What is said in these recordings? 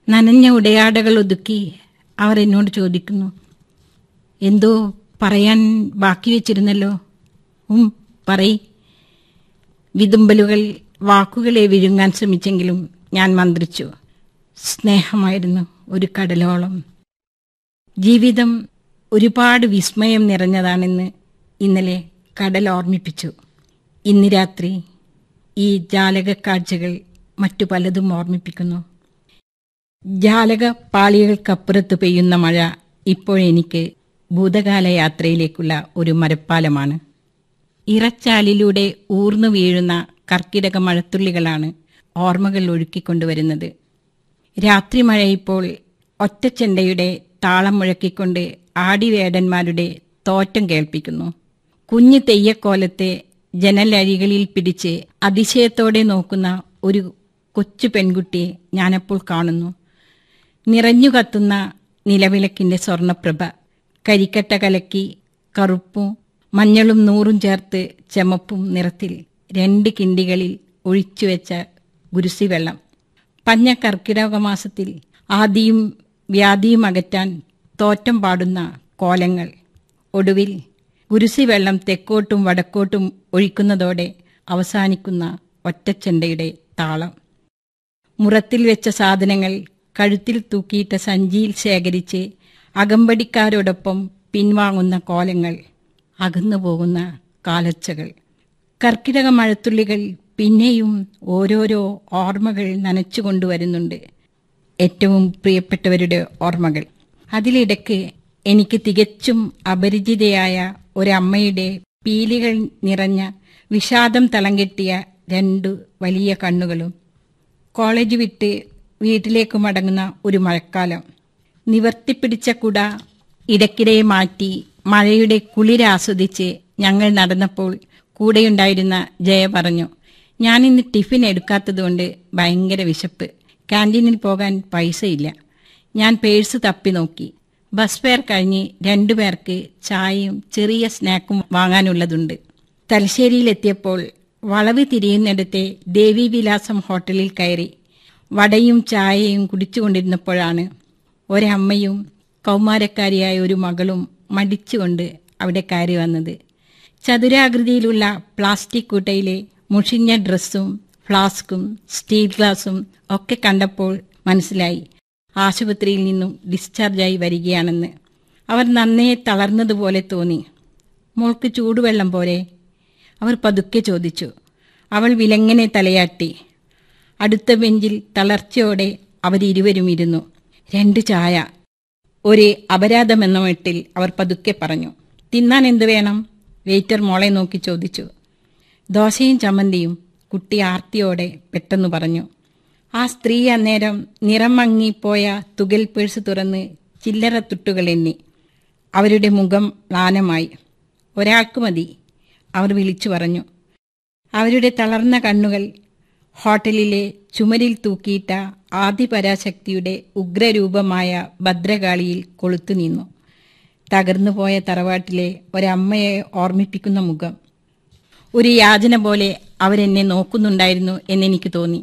നനഞ്ഞ ഉടയാടകൾ ഒതുക്കി അവർ എന്നോട് ചോദിക്കുന്നു എന്തോ പറയാൻ ബാക്കി വെച്ചിരുന്നല്ലോ ഉം പറയ് വിതുമ്പലുകൾ വാക്കുകളെ വിഴുങ്ങാൻ ശ്രമിച്ചെങ്കിലും ഞാൻ മന്ത്രിച്ചു സ്നേഹമായിരുന്നു ഒരു കടലോളം ജീവിതം ഒരുപാട് വിസ്മയം നിറഞ്ഞതാണെന്ന് ഇന്നലെ കടൽ ഓർമ്മിപ്പിച്ചു ഇന്ന് രാത്രി ഈ ജാലക കാഴ്ചകൾ മറ്റു പലതും ഓർമ്മിപ്പിക്കുന്നു ജാലക പാളികൾക്കപ്പുറത്ത് പെയ്യുന്ന മഴ ഇപ്പോഴെനിക്ക് ഭൂതകാല യാത്രയിലേക്കുള്ള ഒരു മരപ്പാലമാണ് ഇറച്ചാലിലൂടെ ഊർന്നു വീഴുന്ന കർക്കിടക മഴത്തുള്ളികളാണ് ഓർമ്മകൾ ഒഴുക്കിക്കൊണ്ടുവരുന്നത് രാത്രി മഴ ഇപ്പോൾ ഒറ്റച്ചെണ്ടയുടെ താളം മുഴക്കിക്കൊണ്ട് ആടിവേടന്മാരുടെ തോറ്റം കേൾപ്പിക്കുന്നു കുഞ്ഞു തെയ്യക്കോലത്തെ ജനലഴികളിൽ പിടിച്ച് അതിശയത്തോടെ നോക്കുന്ന ഒരു കൊച്ചു പെൺകുട്ടിയെ ഞാനപ്പോൾ കാണുന്നു നിറഞ്ഞു കത്തുന്ന നിലവിളക്കിന്റെ സ്വർണപ്രഭ കരിക്കട്ട കലക്കി കറുപ്പും മഞ്ഞളും നൂറും ചേർത്ത് ചെമപ്പും നിറത്തിൽ രണ്ട് കിണ്ടികളിൽ ഒഴിച്ചുവെച്ച ഗുരുസി വെള്ളം പഞ്ഞ കർക്കിടക മാസത്തിൽ ആദിയും വ്യാധിയും അകറ്റാൻ തോറ്റം പാടുന്ന കോലങ്ങൾ ഒടുവിൽ ഗുരുസി വെള്ളം തെക്കോട്ടും വടക്കോട്ടും ഒഴിക്കുന്നതോടെ അവസാനിക്കുന്ന ഒറ്റച്ചെണ്ടയുടെ താളം മുറത്തിൽ വെച്ച സാധനങ്ങൾ കഴുത്തിൽ തൂക്കിയിട്ട സഞ്ചിയിൽ ശേഖരിച്ച് അകമ്പടിക്കാരോടൊപ്പം പിൻവാങ്ങുന്ന കോലങ്ങൾ അകന്നു പോകുന്ന കാലച്ചകൾ കർക്കിടക മഴത്തുള്ളികൾ പിന്നെയും ഓരോരോ ഓർമ്മകൾ നനച്ചുകൊണ്ടുവരുന്നുണ്ട് ഏറ്റവും പ്രിയപ്പെട്ടവരുടെ ഓർമ്മകൾ അതിലിടയ്ക്ക് എനിക്ക് തികച്ചും അപരിചിതയായ ഒരമ്മയുടെ പീലികൾ നിറഞ്ഞ വിഷാദം തളം കെട്ടിയ രണ്ടു വലിയ കണ്ണുകളും കോളേജ് വിട്ട് വീട്ടിലേക്ക് മടങ്ങുന്ന ഒരു മഴക്കാലം നിവർത്തിപ്പിടിച്ച കുട ഇടയ്ക്കിടെ മാറ്റി മഴയുടെ കുളിരാസ്വദിച്ച് ഞങ്ങൾ നടന്നപ്പോൾ കൂടെയുണ്ടായിരുന്ന ജയ പറഞ്ഞു ഞാനിന്ന് ടിഫിൻ എടുക്കാത്തതുകൊണ്ട് ഭയങ്കര വിശപ്പ് ക്യാൻറ്റീനിൽ പോകാൻ പൈസയില്ല ഞാൻ പേഴ്സ് തപ്പി നോക്കി ബസ് ഫെയർ കഴിഞ്ഞ് രണ്ടുപേർക്ക് ചായയും ചെറിയ സ്നാക്കും വാങ്ങാനുള്ളതുണ്ട് തലശ്ശേരിയിലെത്തിയപ്പോൾ വളവ് തിരിയുന്നിടത്തെ ദേവീവിലാസം ഹോട്ടലിൽ കയറി വടയും ചായയും കുടിച്ചുകൊണ്ടിരുന്നപ്പോഴാണ് ഒരമ്മയും കൗമാരക്കാരിയായ ഒരു മകളും മടിച്ചുകൊണ്ട് അവിടെ കയറി വന്നത് ചതുരാകൃതിയിലുള്ള പ്ലാസ്റ്റിക് കൂട്ടയിലെ മുഷിഞ്ഞ ഡ്രസ്സും ഫ്ലാസ്കും സ്റ്റീൽ ഗ്ലാസും ഒക്കെ കണ്ടപ്പോൾ മനസ്സിലായി ആശുപത്രിയിൽ നിന്നും ഡിസ്ചാർജായി വരികയാണെന്ന് അവർ നന്നേ തളർന്നതുപോലെ തോന്നി മോൾക്ക് ചൂടുവെള്ളം പോരെ അവർ പതുക്കെ ചോദിച്ചു അവൾ വിലങ്ങനെ തലയാട്ടി അടുത്ത ബെഞ്ചിൽ തളർച്ചയോടെ അവരിരുവരും ഇരുന്നു രണ്ട് ചായ ഒരു അപരാധമെന്ന മട്ടിൽ അവർ പതുക്കെ പറഞ്ഞു തിന്നാൻ എന്തു വേണം വെയിറ്റർ മോളെ നോക്കി ചോദിച്ചു ദോശയും ചമ്മന്തിയും കുട്ടി ആർത്തിയോടെ പെട്ടെന്ന് പറഞ്ഞു ആ സ്ത്രീ അന്നേരം നിറം മങ്ങിപ്പോയ തുകൽ പേഴ്സ് തുറന്ന് ചില്ലറ തുട്ടുകൾ എണ്ണി അവരുടെ മുഖം മ്ലാനമായി ഒരാൾക്ക് മതി അവർ വിളിച്ചു പറഞ്ഞു അവരുടെ തളർന്ന കണ്ണുകൾ ഹോട്ടലിലെ ചുമരിൽ തൂക്കിയിട്ട ആദിപരാശക്തിയുടെ ഉഗ്രരൂപമായ ഭദ്രകാളിയിൽ കൊളുത്തു നിന്നു തകർന്നുപോയ തറവാട്ടിലെ ഒരമ്മയെ ഓർമ്മിപ്പിക്കുന്ന മുഖം ഒരു യാചന പോലെ അവരെന്നെ നോക്കുന്നുണ്ടായിരുന്നു എന്നെനിക്ക് തോന്നി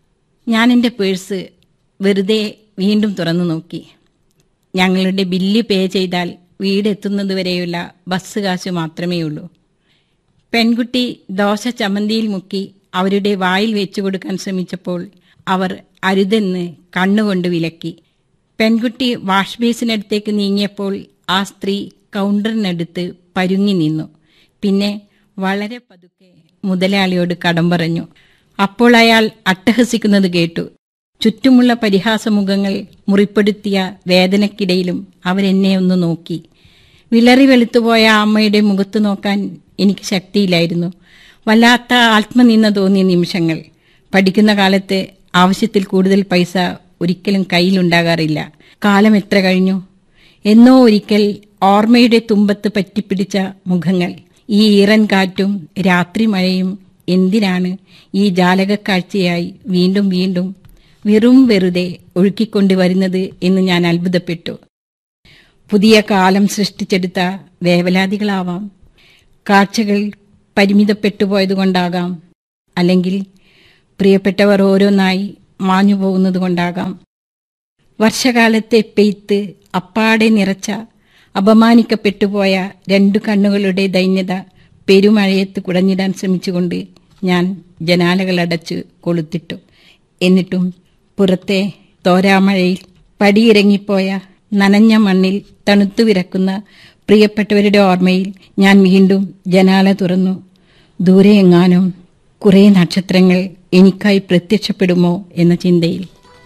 ഞാൻ എൻ്റെ പേഴ്സ് വെറുതെ വീണ്ടും തുറന്നു നോക്കി ഞങ്ങളുടെ ബില്ല് പേ ചെയ്താൽ വീടെത്തുന്നതുവരെയുള്ള ബസ് കാശ് മാത്രമേ ഉള്ളൂ പെൺകുട്ടി ദോശ ചമ്മന്തിയിൽ മുക്കി അവരുടെ വായിൽ വെച്ചു കൊടുക്കാൻ ശ്രമിച്ചപ്പോൾ അവർ അരുതെന്ന് കണ്ണുകൊണ്ട് വിലക്കി പെൺകുട്ടി വാഷ് ബേസിനടുത്തേക്ക് നീങ്ങിയപ്പോൾ ആ സ്ത്രീ കൗണ്ടറിനടുത്ത് പരുങ്ങി നിന്നു പിന്നെ വളരെ പതുക്കെ മുതലാളിയോട് കടം പറഞ്ഞു അപ്പോൾ അയാൾ അട്ടഹസിക്കുന്നത് കേട്ടു ചുറ്റുമുള്ള പരിഹാസമുഖങ്ങൾ മുറിപ്പെടുത്തിയ വേദനക്കിടയിലും അവരെന്നെ ഒന്ന് നോക്കി വിളറി വെളുത്തുപോയ ആ അമ്മയുടെ മുഖത്ത് നോക്കാൻ എനിക്ക് ശക്തിയില്ലായിരുന്നു വല്ലാത്ത ആത്മനിന്ദ തോന്നിയ നിമിഷങ്ങൾ പഠിക്കുന്ന കാലത്ത് ആവശ്യത്തിൽ കൂടുതൽ പൈസ ഒരിക്കലും കയ്യിലുണ്ടാകാറില്ല കാലം എത്ര കഴിഞ്ഞു എന്നോ ഒരിക്കൽ ഓർമ്മയുടെ തുമ്പത്ത് പറ്റിപ്പിടിച്ച മുഖങ്ങൾ ഈ ഈറൻ കാറ്റും രാത്രി മഴയും എന്തിനാണ് ഈ ജാലകക്കാഴ്ചയായി വീണ്ടും വീണ്ടും വെറും വെറുതെ ഒഴുക്കിക്കൊണ്ടുവരുന്നത് എന്ന് ഞാൻ അത്ഭുതപ്പെട്ടു പുതിയ കാലം സൃഷ്ടിച്ചെടുത്ത വേവലാതികളാവാം കാഴ്ചകൾ പരിമിതപ്പെട്ടുപോയതുകൊണ്ടാകാം അല്ലെങ്കിൽ പ്രിയപ്പെട്ടവർ ഓരോന്നായി മാഞ്ഞു പോകുന്നത് കൊണ്ടാകാം വർഷകാലത്തെ പെയ്ത്ത് അപ്പാടെ നിറച്ച അപമാനിക്കപ്പെട്ടുപോയ രണ്ടു കണ്ണുകളുടെ ദൈന്യത പെരുമഴയത്ത് കുടഞ്ഞിടാൻ ശ്രമിച്ചുകൊണ്ട് ഞാൻ ജനാലകളടച്ച് കൊളുത്തിട്ടു എന്നിട്ടും പുറത്തെ തോരാമഴയിൽ പടിയിറങ്ങിപ്പോയ നനഞ്ഞ മണ്ണിൽ തണുത്തു വിറക്കുന്ന പ്രിയപ്പെട്ടവരുടെ ഓർമ്മയിൽ ഞാൻ വീണ്ടും ജനാല തുറന്നു ദൂരെ എങ്ങാനും കുറേ നക്ഷത്രങ്ങൾ എനിക്കായി പ്രത്യക്ഷപ്പെടുമോ എന്ന ചിന്തയിൽ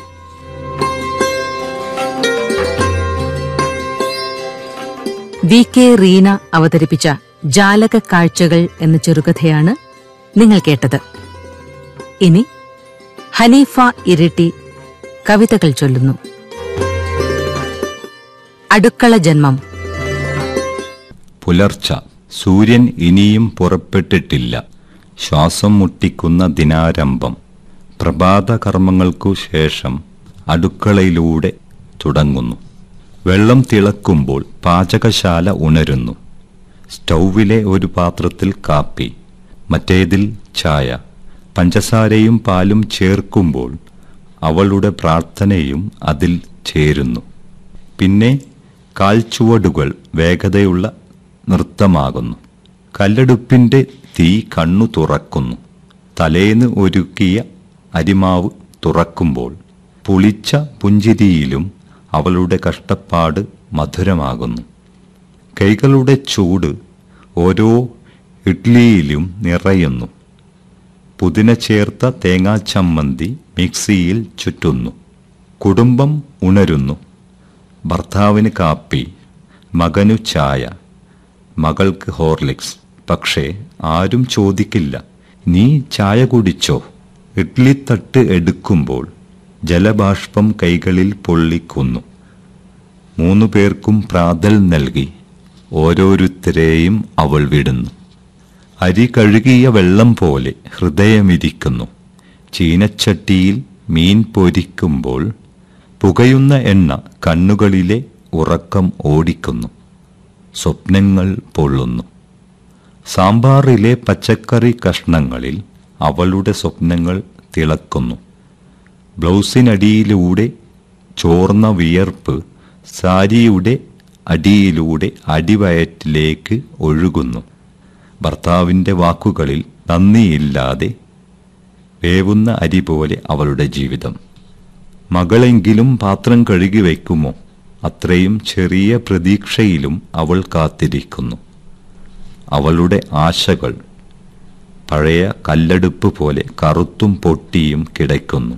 വി കെ റീന അവതരിപ്പിച്ച ജാലക കാഴ്ചകൾ എന്ന ചെറുകഥയാണ് നിങ്ങൾ കേട്ടത് ഇനി ഹനീഫ ഇരിട്ടി കവിതകൾ ചൊല്ലുന്നു അടുക്കള ജന്മം പുലർച്ച സൂര്യൻ ഇനിയും പുറപ്പെട്ടിട്ടില്ല ശ്വാസം മുട്ടിക്കുന്ന ദിനാരംഭം പ്രഭാത കർമ്മങ്ങൾക്കു ശേഷം അടുക്കളയിലൂടെ തുടങ്ങുന്നു വെള്ളം തിളക്കുമ്പോൾ പാചകശാല ഉണരുന്നു സ്റ്റൗവിലെ ഒരു പാത്രത്തിൽ കാപ്പി മറ്റേതിൽ ചായ പഞ്ചസാരയും പാലും ചേർക്കുമ്പോൾ അവളുടെ പ്രാർത്ഥനയും അതിൽ ചേരുന്നു പിന്നെ കാൽച്ചുവടുകൾ വേഗതയുള്ള നൃത്തമാകുന്നു കല്ലടുപ്പിന്റെ തീ കണ്ണു തുറക്കുന്നു തലേന്ന് ഒരുക്കിയ അരിമാവ് തുറക്കുമ്പോൾ പുളിച്ച പുഞ്ചിരിയിലും അവളുടെ കഷ്ടപ്പാട് മധുരമാകുന്നു കൈകളുടെ ചൂട് ഓരോ ഇഡ്ലിയിലും നിറയുന്നു പുതിന ചേർത്ത തേങ്ങാച്ചമ്മന്തി മിക്സിയിൽ ചുറ്റുന്നു കുടുംബം ഉണരുന്നു ഭർത്താവിന് കാപ്പി മകനു ചായ മകൾക്ക് ഹോർലിക്സ് പക്ഷേ ആരും ചോദിക്കില്ല നീ ചായ കുടിച്ചോ ഇഡ്ലിത്തട്ട് എടുക്കുമ്പോൾ ജലബാഷ്പം കൈകളിൽ പൊള്ളിക്കുന്നു മൂന്നു പേർക്കും പ്രാതൽ നൽകി ഓരോരുത്തരെയും അവൾ വിടുന്നു അരി കഴുകിയ വെള്ളം പോലെ ഹൃദയമിരിക്കുന്നു ചീനച്ചട്ടിയിൽ മീൻ പൊരിക്കുമ്പോൾ പുകയുന്ന എണ്ണ കണ്ണുകളിലെ ഉറക്കം ഓടിക്കുന്നു സ്വപ്നങ്ങൾ പൊള്ളുന്നു സാമ്പാറിലെ പച്ചക്കറി കഷ്ണങ്ങളിൽ അവളുടെ സ്വപ്നങ്ങൾ തിളക്കുന്നു ബ്ലൗസിനടിയിലൂടെ ചോർന്ന വിയർപ്പ് സാരിയുടെ അടിയിലൂടെ അടിവയറ്റിലേക്ക് ഒഴുകുന്നു ഭർത്താവിൻ്റെ വാക്കുകളിൽ നന്ദിയില്ലാതെ വേവുന്ന അരി പോലെ അവളുടെ ജീവിതം മകളെങ്കിലും പാത്രം കഴുകി വയ്ക്കുമോ അത്രയും ചെറിയ പ്രതീക്ഷയിലും അവൾ കാത്തിരിക്കുന്നു അവളുടെ ആശകൾ പഴയ കല്ലടുപ്പ് പോലെ കറുത്തും പൊട്ടിയും കിടക്കുന്നു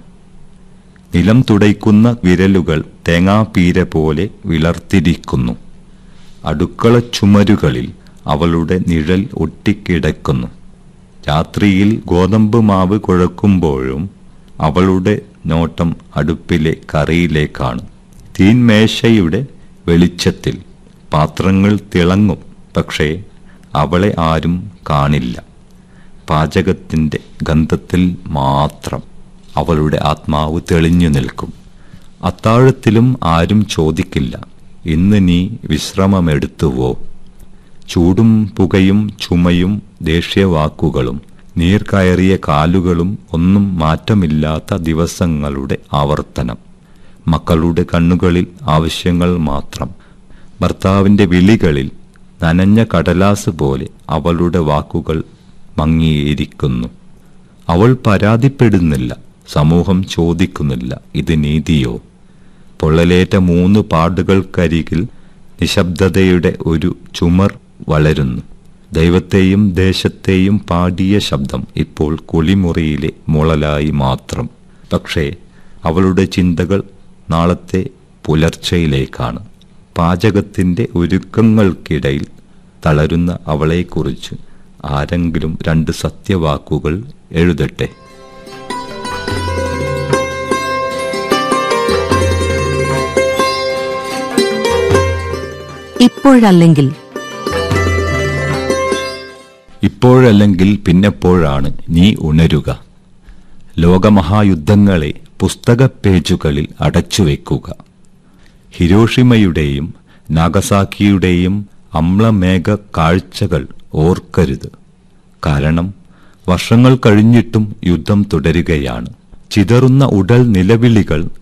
നിലം തുടയ്ക്കുന്ന വിരലുകൾ തേങ്ങാപ്പീര പോലെ വിളർത്തിരിക്കുന്നു അടുക്കള ചുമരുകളിൽ അവളുടെ നിഴൽ ഒട്ടിക്കിടക്കുന്നു രാത്രിയിൽ ഗോതമ്പ് മാവ് കുഴക്കുമ്പോഴും അവളുടെ നോട്ടം അടുപ്പിലെ കറിയിലേക്കാണ് തീൻമേശയുടെ വെളിച്ചത്തിൽ പാത്രങ്ങൾ തിളങ്ങും പക്ഷേ അവളെ ആരും കാണില്ല പാചകത്തിൻ്റെ ഗന്ധത്തിൽ മാത്രം അവളുടെ ആത്മാവ് തെളിഞ്ഞു നിൽക്കും അത്താഴത്തിലും ആരും ചോദിക്കില്ല ഇന്ന് നീ വിശ്രമമെടുത്തുവോ ചൂടും പുകയും ചുമയും ദേഷ്യവാക്കുകളും നീർക്കയറിയ കാലുകളും ഒന്നും മാറ്റമില്ലാത്ത ദിവസങ്ങളുടെ ആവർത്തനം മക്കളുടെ കണ്ണുകളിൽ ആവശ്യങ്ങൾ മാത്രം ഭർത്താവിൻ്റെ വിളികളിൽ നനഞ്ഞ കടലാസ് പോലെ അവളുടെ വാക്കുകൾ മങ്ങിയിരിക്കുന്നു അവൾ പരാതിപ്പെടുന്നില്ല സമൂഹം ചോദിക്കുന്നില്ല ഇത് നീതിയോ പൊള്ളലേറ്റ മൂന്ന് പാടുകൾക്കരികിൽ നിശബ്ദതയുടെ ഒരു ചുമർ വളരുന്നു ദൈവത്തെയും ദേശത്തെയും പാടിയ ശബ്ദം ഇപ്പോൾ കുളിമുറിയിലെ മുളലായി മാത്രം പക്ഷേ അവളുടെ ചിന്തകൾ നാളത്തെ പുലർച്ചയിലേക്കാണ് പാചകത്തിൻ്റെ ഒരുക്കങ്ങൾക്കിടയിൽ തളരുന്ന അവളെക്കുറിച്ച് ആരെങ്കിലും രണ്ട് സത്യവാക്കുകൾ എഴുതട്ടെ ഇപ്പോഴല്ലെങ്കിൽ ഇപ്പോഴല്ലെങ്കിൽ പിന്നെപ്പോഴാണ് നീ ഉണരുക ലോകമഹായുദ്ധങ്ങളെ പുസ്തക പേജുകളിൽ അടച്ചുവെക്കുക ഹിരോഷിമയുടെയും നാഗസാക്കിയുടെയും അമ്ലമേഘ കാഴ്ചകൾ ഓർക്കരുത് കാരണം വർഷങ്ങൾ കഴിഞ്ഞിട്ടും യുദ്ധം തുടരുകയാണ് ചിതറുന്ന ഉടൽ നിലവിളികൾ